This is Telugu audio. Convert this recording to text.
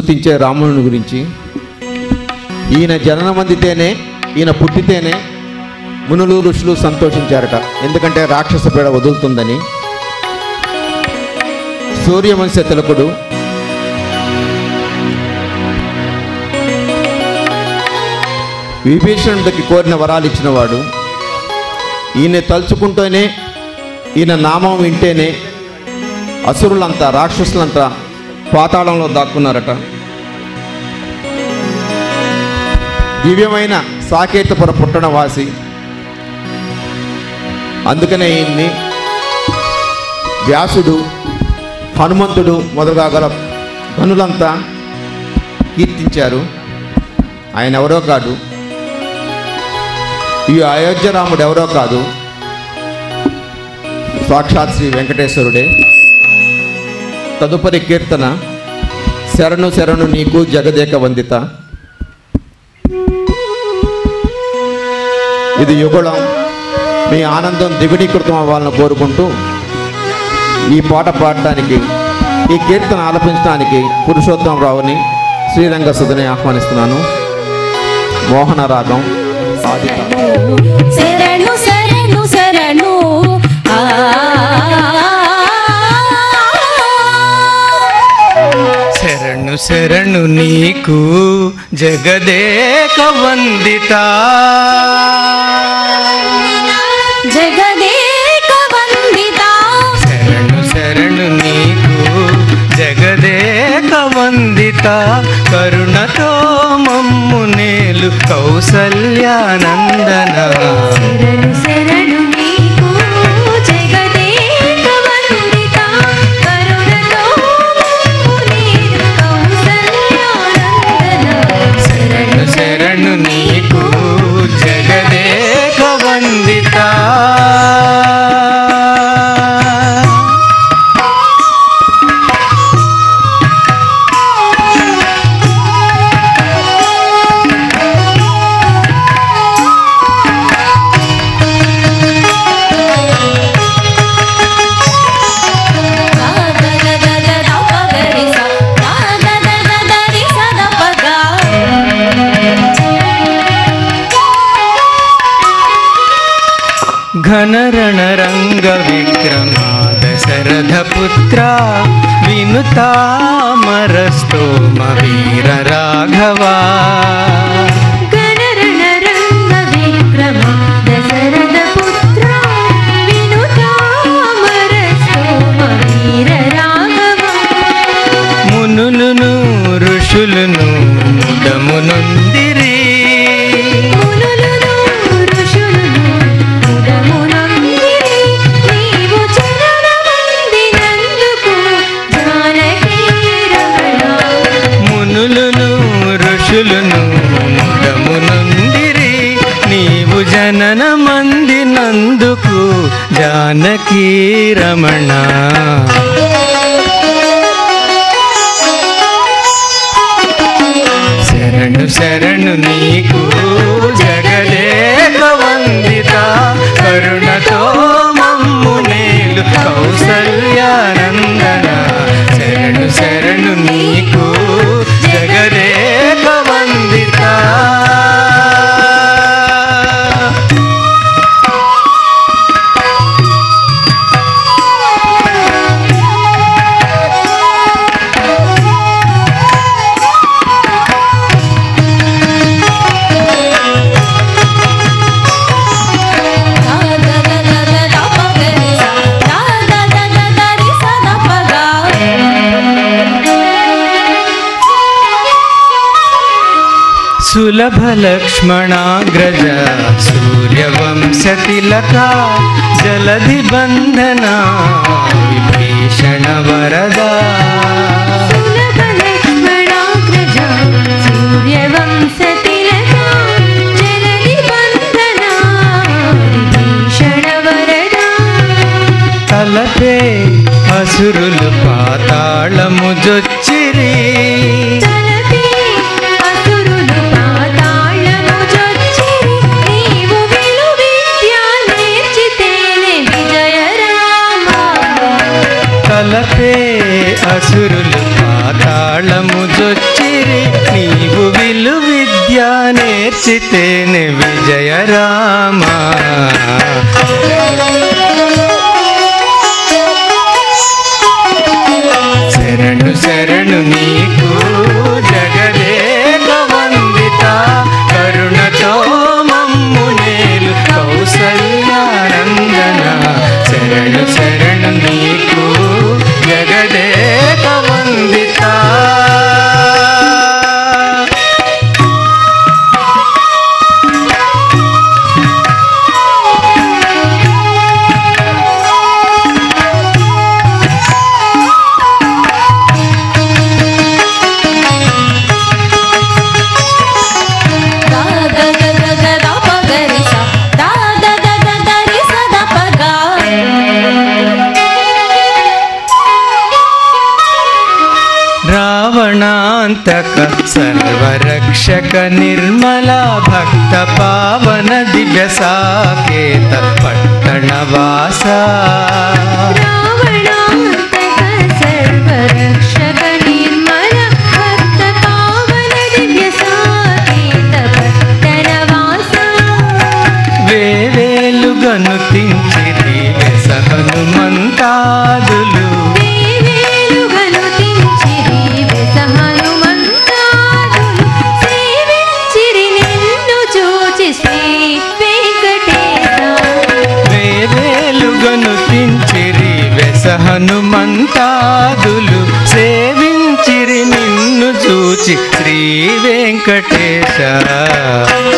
స్తుతించే రాముని గురించి ఈయన జననం అందితేనే ఈయన పుట్టితేనే మునులు ఋషులు సంతోషించారట ఎందుకంటే రాక్షస పీడ వదులుతుందని సూర్యవంశ తిలకుడు విభీషణుడికి కోరిన వరాలు ఇచ్చినవాడు ఈయన తలుచుకుంటూనే ఈయన నామం వింటేనే అసురులంతా రాక్షసులంతా పాతాళంలో దాక్కున్నారట దివ్యమైన సాకేతపుర పుట్టణవాసి అందుకనే ఈయన్ని వ్యాసుడు హనుమంతుడు మొదలుగా గల గనులంతా కీర్తించారు ఆయన ఎవరో కాదు ఈ అయోధ్య రాముడు ఎవరో కాదు సాక్షాత్ శ్రీ వెంకటేశ్వరుడే తదుపరి కీర్తన శరణు శరణు నీకు జగదేక వందిత ఇది యుగళం మీ ఆనందం దిగునీకృతం అవ్వాలని కోరుకుంటూ ఈ పాట పాడటానికి ఈ కీర్తన ఆలపించడానికి పురుషోత్తమ రావుని శ్రీరంగ సుధని ఆహ్వానిస్తున్నాను మోహన రాగం సాధిత శరణు శరణు శరణు ఆ శరణు శరణు నీకు జగదేక వందిత జగదేక వందిత శరణు శరణు నీకు జగదేక వందిత కరుణతో మమ్ము నేలు కౌసల్యానందన శరణు శరణు నీకు జగదేక వందిత కరుణతో నీరు కౌసల్యానందన శరణు శరణు నీకు జగదేక వందిత ఘనరణరంగ విక్రమా దశరథ పుత్ర వినుతామరస్తోమ వీర రాఘవా మునులును ఋషులును ముదమునొందిరి మునులును ఋషులును ముదమునొందిరి నీవు జనన మందినందుకు జానకీ రమణ శరణు శరణు నీకు జగదేక వందిత కరుణతో మమ్ము నేలు కౌసల్యానందన శరణు శరణు నీకు జగదేక వందిత సులభ లక్ష్మణాగ్రజ సూర్యవంశతిలక జలధి బంధన విభీషణ వరదా తలపే అసురులు పాతాళము జొచ్చిరి తలపే అసురులు పాతాళము వచ్చిరి నీవు విలు విద్య నేర్చితేనే విజయ రామా శరణు శరణు నీకు జగదేక వందిత కరుణతో మమ్ము నేలు కౌసల్యానందన శరణు శరణు నీకు జగదేక వందిత దా ద ద ద ద ద ప గ రి స దా ద ద ద ద రి స ద ప గ రావణాంతక సర్వరక్షక నిర్మల భక్త పావన దివ్య సాకేత పట్టణవాస రావణాంతక సర్వరక్షక నిర్మల భక్త పావన దివ్య సాకేత పట్టణ వాస వేవేలుగను తించిరి హనుమంతాదులు దేవేలుగలు తించిరి వెస హనుమంతాదులు సేవించిరి నిన్ను చూచి శ్రీ వెంకటేశ వేవేలుగను తించిరి వెస హనుమంతాదులు సేవించిరి నిన్ను చూచి శ్రీ వెంకటేశ